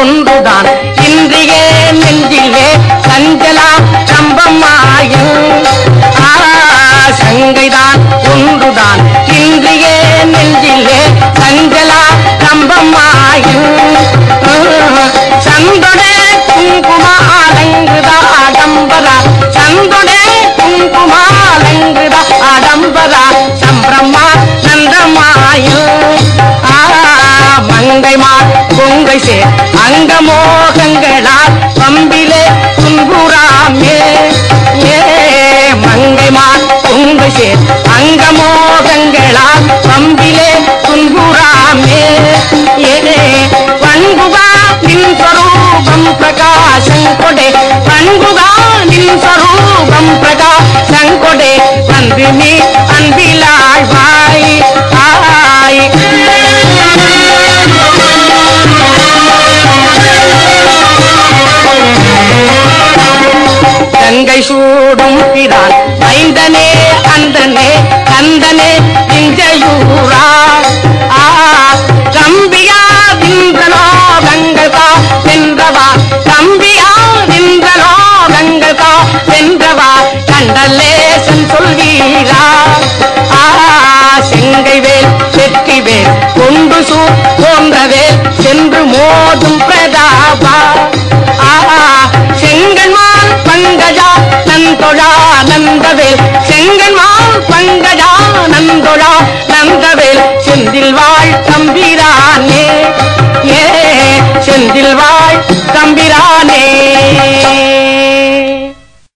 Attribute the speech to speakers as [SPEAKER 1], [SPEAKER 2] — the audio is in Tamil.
[SPEAKER 1] ஒன்றுதான் இன்றியே நெஞ்சிலே சஞ்சலா கம்பமாயும் ஆ சங்கைதான் ஒன்றுதான் இன்றியே நெஞ்சிலே சஞ்சலா கம்பமாயும் சந்தொடே குங்குமாலங்குதா ஆடம்பரா சந்தொடே குங்குமாலங்குதா ஆடம்பரா சம்பிரமா நந்தமாயும் ஆ மங்கைமார் பொங்கை சேர் அங்கமோகங்களால் பம்பிலே துன்புறாமே ஏ மங்கைமார் பொங்கை சேர் அங்கமோகங்களால் பம்பிலே துன்புறாமே ஏ பண்புகா நின் ஸ்வரூபம் பிரகாசம் கொடே பண்புகா நின் ஸ்வரூபம் பிரகாசம் கொடே வந்து நீ அன்பிலாழ்வாய் ஆய் கங்கை சூடும் பிரான் மைந்தனே அந்தனே கந்தனே இஞ்சயூரா ஆ கம்பியா தின்றலோ கங்கள் கா வென்றவா கம்பியா தின்றலோ கங்கள் கா வென்றவா கண்டலேசன் சொல்வீரா ஆ செங்கை வேல் வெற்றி வேல் கொண்டு சூர் போன்றவேல் சென்று மோதும் பிரதாபா ஆ செங்கன்மால் பங்கஜா நந்தொழா நந்தவேல் செங்கன்மால் பங்கஜா நந்தொழா நந்தவேல் செந்தில் வாழ் தம்பிரானே ஏ செந்தில் வாழ் தம்பிரானே